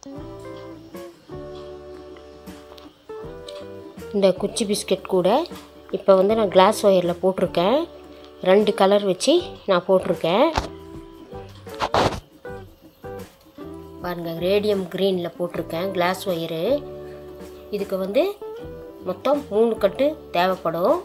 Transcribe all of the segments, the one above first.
இந்த குச்சி பிஸ்கட் கூட இப்போ வந்து நான் கிளாஸ் ஒயரில் போட்டிருக்கேன் ரெண்டு கலர் வச்சு நான் போட்டிருக்கேன் பாருங்கள் ரேடியம் க்ரீனில் போட்டிருக்கேன் கிளாஸ் ஒயரு இதுக்கு வந்து மொத்தம் மூணு கட்டு தேவைப்படும்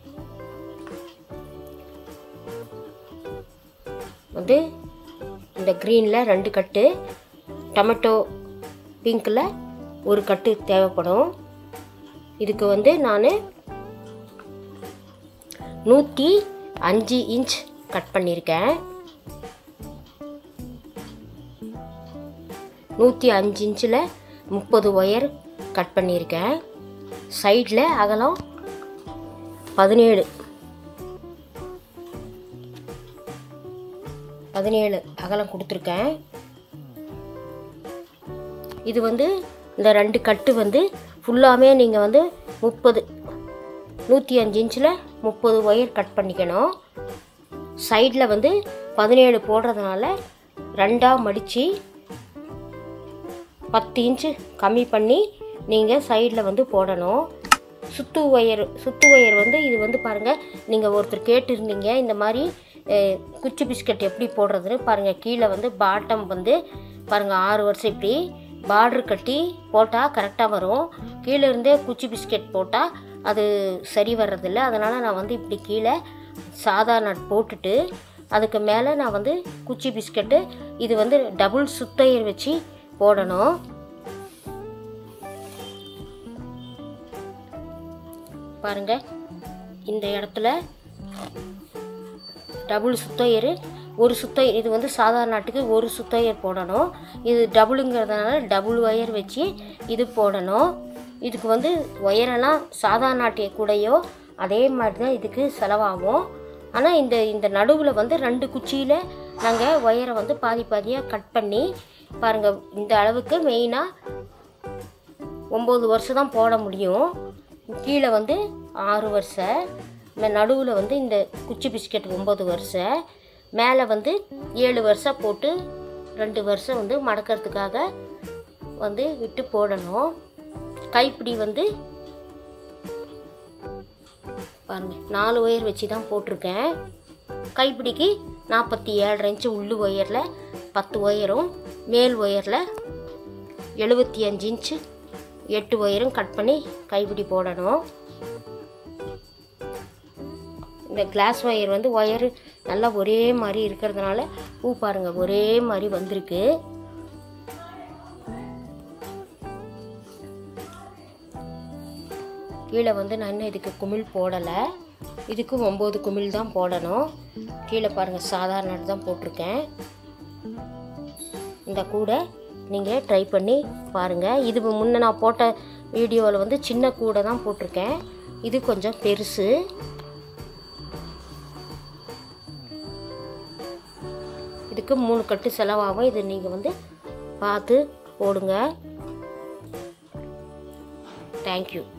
வந்து இந்த க்ரீனில் ரெண்டு கட்டு டொமேட்டோ பிங்க்கில் ஒரு கட்டு தேவைப்படும் இதுக்கு வந்து நான் நூற்றி அஞ்சு இன்ச் கட் பண்ணியிருக்கேன் நூற்றி அஞ்சு இன்ச்சில் முப்பது ஒயர் கட் பண்ணியிருக்கேன் சைடில் அகலம் பதினேழு பதினேழு அகலம் கொடுத்துருக்கேன் இது வந்து இந்த ரெண்டு கட்டு வந்து ஃபுல்லாமே நீங்கள் வந்து முப்பது நூற்றி அஞ்சு இன்ச்சில் முப்பது ஒயர் கட் பண்ணிக்கணும் சைடில் வந்து பதினேழு போடுறதுனால ரெண்டாக மடித்து பத்து இன்ச்சு கம்மி பண்ணி நீங்கள் சைடில் வந்து போடணும் சுத்து ஒயர் சுத்து ஒயர் வந்து இது வந்து பாருங்கள் நீங்கள் ஒருத்தர் கேட்டிருந்தீங்க இந்த மாதிரி அஹ், குச்சி பிஸ்கட் எப்படி போடுறதுன்னு பாருங்கள் கீழே வந்து பாட்டம் வந்து பாருங்கள் ஆறு வருஷம் இப்படி பார்டர் கட்டி போட்டால் கரெக்டாக வரும் கீழே இருந்தே குச்சி பிஸ்கட் போட்டால் அது சரி வர்றதில்ல அதனால் நான் வந்து இப்படி கீழே சாதா நட் போட்டுட்டு அதுக்கு மேலே நான் வந்து குச்சி பிஸ்கட்டு இது வந்து டபுள் சுத்தையர் வச்சு போடணும் பாருங்க இந்த இடத்துல டபுள் சுத்தையர் ஒரு சுத்தையர் இது வந்து சாதாரண நாட்டுக்கு ஒரு சுத்தையர் போடணும் இது டபுளுங்கிறதுனால டபுள் ஒயர் வச்சு இது போடணும் இதுக்கு வந்து ஒயரெல்லாம் சாதாரண நாட்டிய கூடையோ அதே மாதிரி தான் இதுக்கு செலவாகும் ஆனால் இந்த இந்த நடுவில் வந்து ரெண்டு குச்சியில் நாங்கள் ஒயரை வந்து பாதி பாதியாக கட் பண்ணி பாருங்கள் இந்த அளவுக்கு மெயினாக ஒம்பது வருஷம் தான் போட முடியும் கீழே வந்து ஆறு வருஷம் இந்த நடுவில் வந்து இந்த குச்சி பிஸ்கட் ஒம்பது வருஷம் மேலே வந்து ஏழு வருஷம் போட்டு ரெண்டு வருஷம் வந்து மடக்கிறதுக்காக வந்து விட்டு போடணும் கைப்பிடி வந்து பாருங்க நாலு ஒயர் வச்சு தான் போட்டிருக்கேன் கைப்பிடிக்கு நாற்பத்தி ஏழரை இன்ச்சு உள்ளு ஒயரில் பத்து ஒயரும் மேல் ஒயரில் எழுபத்தி அஞ்சு இன்ச்சு எட்டு ஒயரும் கட் பண்ணி கைப்பிடி போடணும் இந்த கிளாஸ் ஒயர் வந்து ஒயரு நல்லா ஒரே மாதிரி இருக்கிறதுனால பூ பாருங்கள் ஒரே மாதிரி வந்திருக்கு கீழே வந்து நான் இன்னும் இதுக்கு குமிழ் போடலை இதுக்கு ஒம்பது குமிழ் தான் போடணும் கீழே பாருங்கள் சாதாரண தான் போட்டிருக்கேன் இந்த கூடை நீங்கள் ட்ரை பண்ணி பாருங்கள் இது முன்ன நான் போட்ட வீடியோவில் வந்து சின்ன கூடை தான் போட்டிருக்கேன் இது கொஞ்சம் பெருசு இதுக்கு மூணு கட்டு செலவாகும் இது நீங்கள் வந்து பார்த்து போடுங்க தேங்க்யூ